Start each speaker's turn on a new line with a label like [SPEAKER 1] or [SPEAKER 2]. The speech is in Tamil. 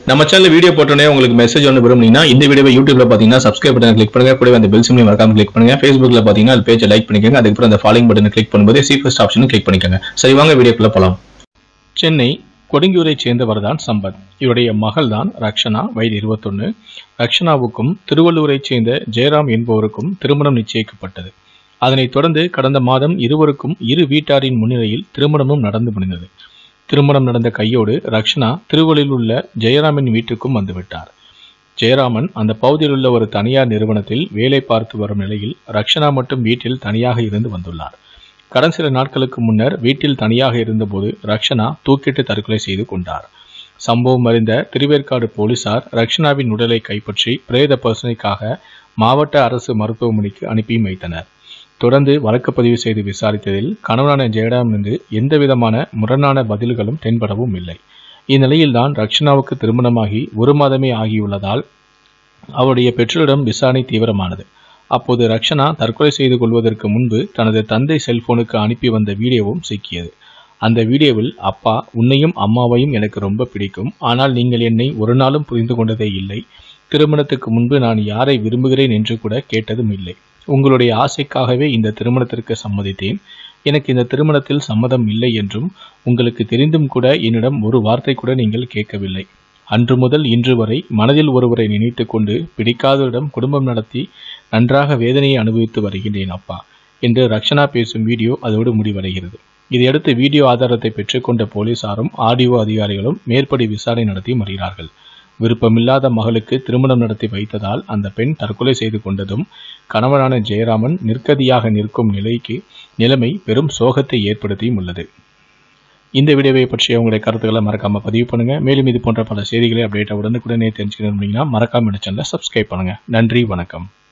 [SPEAKER 1] நம்ம சேனல் வீடியோ போட்டோன்னே உங்களுக்கு மெசேஜ் ஒன்று விரும்புனீங்கன்னா இந்த வீடியோவை யூடியூப்ல பார்த்தீங்கன்னா சப்ஸ்கிரைப் பட்டன் கிளிக் பண்ணுங்க கூடவே அந்த பெல் சிம்லையும் மறக்காம கிளிக் பண்ணுங்க ஃபேஸ்புக்ல பார்த்தீங்கன்னா அது பேஜை லைக் பண்ணிக்கோங்க அதுக்கப்புறம் அந்த ஃபாலோயிங் பட்டனை கிளிக் பண்ணும்போது சி ஃபர்ஸ்ட் ஆப்ஷனும் கிளிக் பண்ணிக்கோங்க சரி வாங்க வீடியோக்குள்ள போலாம் சென்னை கொடுங்கியூரைச் சேர்ந்தவர் தான் சம்பத் இவருடைய மகள் தான் ரக்ஷனா வயது இருபத்தொன்னு ரக்ஷனாவுக்கும் திருவள்ளூரைச் சேர்ந்த ஜெயராம் என்பவருக்கும் திருமணம் நிச்சயிக்கப்பட்டது அதனைத் தொடர்ந்து கடந்த மாதம் இருவருக்கும் இரு வீட்டாரின் முன்னிலையில் திருமணமும் நடந்து முடிந்தது திருமணம் நடந்த கையோடு ரக்ஷனா திருவள்ளில் உள்ள ஜெயராமின் வீட்டுக்கும் வந்துவிட்டார் ஜெயராமன் அந்த பகுதியில் உள்ள ஒரு தனியார் நிறுவனத்தில் வேலை பார்த்து வரும் நிலையில் ரக்ஷனா மட்டும் வீட்டில் தனியாக இருந்து வந்துள்ளார் கடந்த சில நாட்களுக்கு முன்னர் வீட்டில் தனியாக இருந்தபோது ரக்ஷனா தூக்கிட்டு தற்கொலை செய்து கொண்டார் சம்பவம் அறிந்த திருவேற்காடு போலீசார் ரக்ஷனாவின் உடலை கைப்பற்றி பிரேத பரிசோதனைக்காக மாவட்ட அரசு மருத்துவமனைக்கு அனுப்பி வைத்தனர் தொடர்ந்து வழக்கு பதிவு செய்து விசாரித்ததில் கணவனான ஜெயராமிலிருந்து எந்த விதமான முரணான பதில்களும் தென்படவும் இல்லை இந்நிலையில்தான் ரக்ஷனாவுக்கு திருமணமாகி ஒரு மாதமே ஆகியுள்ளதால் அவருடைய பெற்றோரிடம் விசாரணை தீவிரமானது அப்போது ரக்ஷனா தற்கொலை செய்து கொள்வதற்கு முன்பு தனது தந்தை செல்போனுக்கு அனுப்பி வந்த வீடியோவும் சிக்கியது அந்த வீடியோவில் அப்பா உன்னையும் அம்மாவையும் எனக்கு ரொம்ப பிடிக்கும் ஆனால் நீங்கள் என்னை ஒரு நாளும் புரிந்து கொண்டதே இல்லை திருமணத்துக்கு முன்பு நான் யாரை விரும்புகிறேன் என்று கூட கேட்டதும் இல்லை உங்களுடைய ஆசைக்காகவே இந்த திருமணத்திற்கு சம்மதித்தேன் எனக்கு இந்த திருமணத்தில் சம்மதம் இல்லை என்றும் உங்களுக்கு தெரிந்தும் கூட என்னிடம் ஒரு வார்த்தை கூட நீங்கள் கேட்கவில்லை அன்று முதல் இன்று வரை மனதில் ஒருவரை நினைத்து கொண்டு பிடிக்காதவரிடம் குடும்பம் நடத்தி நன்றாக வேதனையை அனுபவித்து வருகின்றேன் அப்பா என்று ரக்ஷனா பேசும் வீடியோ அதோடு முடிவடைகிறது இதையடுத்து வீடியோ ஆதாரத்தை பெற்றுக்கொண்ட போலீசாரும் ஆடியோ அதிகாரிகளும் மேற்படி விசாரணை நடத்தி வருகிறார்கள் விருப்பமில்லாத மகளுக்கு திருமணம் நடத்தி வைத்ததால் அந்த பெண் தற்கொலை செய்து கொண்டதும் கணவனான ஜெயராமன் நிற்கதியாக நிற்கும் நிலைக்கு நிலைமை பெரும் சோகத்தை ஏற்படுத்தியும் உள்ளது இந்த வீடியோவை பற்றிய உங்களுடைய கருத்துக்களை மறக்காம பதிவு பண்ணுங்க மேலும் இது போன்ற பல செய்திகளை அப்டேட்டை உடனுக்குடனே தெரிஞ்சுக்கணும் அப்படின்னா மறக்காம இந்த சேனலை சப்ஸ்கிரைப் பண்ணுங்க நன்றி வணக்கம்